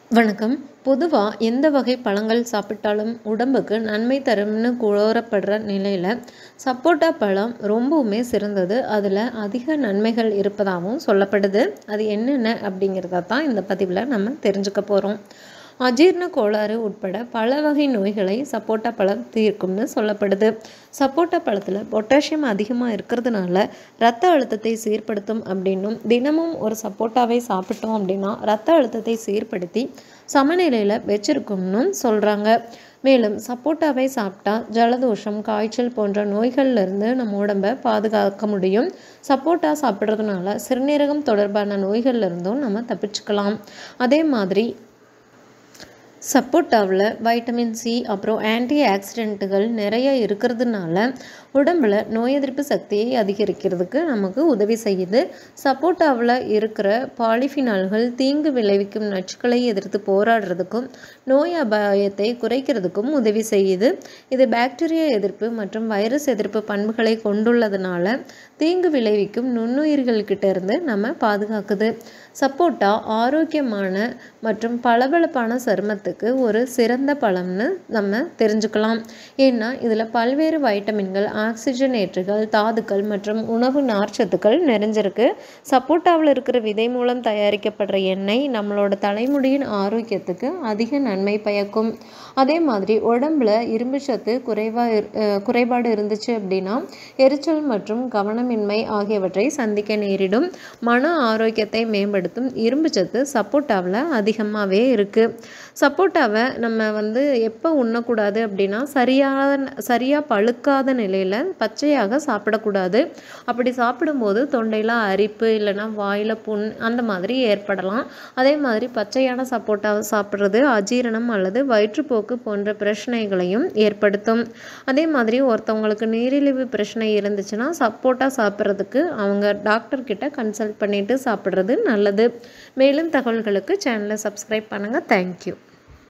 வணக்கம் பொதுவாக எந்த வகை பழங்கள் சாப்பிட்டாலும் உடம்புக்கு நன்மை தரும்னு கூறப்படுற நிலையில் சப்போட்டா பழம் ரொம்பவுமே சிறந்தது அதில் அதிக நன்மைகள் இருப்பதாகவும் சொல்லப்படுது அது என்னென்ன அப்படிங்கிறத தான் இந்த பதிவில் நம்ம தெரிஞ்சுக்க போகிறோம் அஜீரண கோளாறு உட்பட பல வகை நோய்களை சப்போட்டா பழம் தீர்க்கும்னு சொல்லப்படுது சப்போட்டா பழத்தில் பொட்டாசியம் அதிகமாக இருக்கிறதுனால ரத்த அழுத்தத்தை சீர்படுத்தும் அப்படின்னும் தினமும் ஒரு சப்போட்டாவை சாப்பிட்டோம் அப்படின்னா ரத்த அழுத்தத்தை சீர்படுத்தி சமநிலையில் வச்சிருக்கும்னு சொல்கிறாங்க மேலும் சப்போட்டாவை சாப்பிட்டா ஜலதோஷம் காய்ச்சல் போன்ற நோய்கள்லேருந்து நம்ம உடம்பை பாதுகாக்க முடியும் சப்போட்டா சாப்பிட்றதுனால சிறுநீரகம் தொடர்பான நோய்கள்லேருந்தும் நம்ம தப்பிச்சுக்கலாம் அதே மாதிரி சப்போட்டாவில் வைட்டமின் சி அப்புறம் ஆன்டி ஆக்சிடென்ட்டுகள் நிறைய இருக்கிறதுனால உடம்பில் நோய் எதிர்ப்பு சக்தியை அதிகரிக்கிறதுக்கு நமக்கு உதவி செய்யுது சப்போட்டாவில் இருக்கிற பாலிஃபினால்கள் தீங்கு விளைவிக்கும் நச்சுக்களை எதிர்த்து போராடுறதுக்கும் நோய் அபாயத்தை குறைக்கிறதுக்கும் உதவி செய்யுது இது பாக்டீரியா எதிர்ப்பு மற்றும் வைரஸ் எதிர்ப்பு பண்புகளை கொண்டுள்ளதுனால தீங்கு விளைவிக்கும் நுண்ணுயிர்கள்கிட்ட இருந்து நம்ம பாதுகாக்குது சப்போட்டா ஆரோக்கியமான மற்றும் பளபளப்பான சருமத்துக்கு ஒரு சிறந்த பழம்னு நம்ம தெரிஞ்சுக்கலாம் ஏன்னா இதில் பல்வேறு வைட்டமின்கள் ஆக்சிஜனேற்றுகள் தாதுக்கள் மற்றும் உணவு நார்ச்சத்துக்கள் நிறைஞ்சிருக்கு சப்போட்டாவில் இருக்கிற விதை மூலம் தயாரிக்கப்படுற எண்ணெய் நம்மளோட தலைமுடியின் ஆரோக்கியத்துக்கு அதிக நன்மை பயக்கும் அதே மாதிரி உடம்புல இரும்பு சத்து குறைவாக குறைபாடு இருந்துச்சு அப்படின்னா எரிச்சல் மற்றும் கவனமின்மை ஆகியவற்றை சந்திக்க நேரிடும் மன ஆரோக்கியத்தை மேம்படுத்தும் இரும்பு சத்து சப்போட்டாவில் அதிகமாகவே இருக்குது சப்போட்டாவை நம்ம வந்து எப்போ உண்ணக்கூடாது அப்படின்னா சரியான சரியாக பழுக்காத நிலையில் பச்சையாக சாப்பிடக்கூடாது அப்படி சாப்பிடும்போது தொண்டையில் அரிப்பு இல்லைன்னா வாயில் புண் அந்த மாதிரி ஏற்படலாம் அதே மாதிரி பச்சையான சப்போட்டாவை சாப்பிட்றது அஜீரணம் அல்லது வயிற்றுப்போக்கு போன்ற பிரச்சனைகளையும் ஏற்படுத்தும் அதே மாதிரி ஒருத்தவங்களுக்கு நீரிழிவு பிரச்சனை இருந்துச்சுன்னா சப்போட்டா சாப்பிட்றதுக்கு அவங்க டாக்டர்கிட்ட கன்சல்ட் பண்ணிவிட்டு சாப்பிட்றது நல்லது மேலும் தகவல்களுக்கு சேனலை சப்ஸ்கிரைப் பண்ணுங்கள் தேங்க்யூ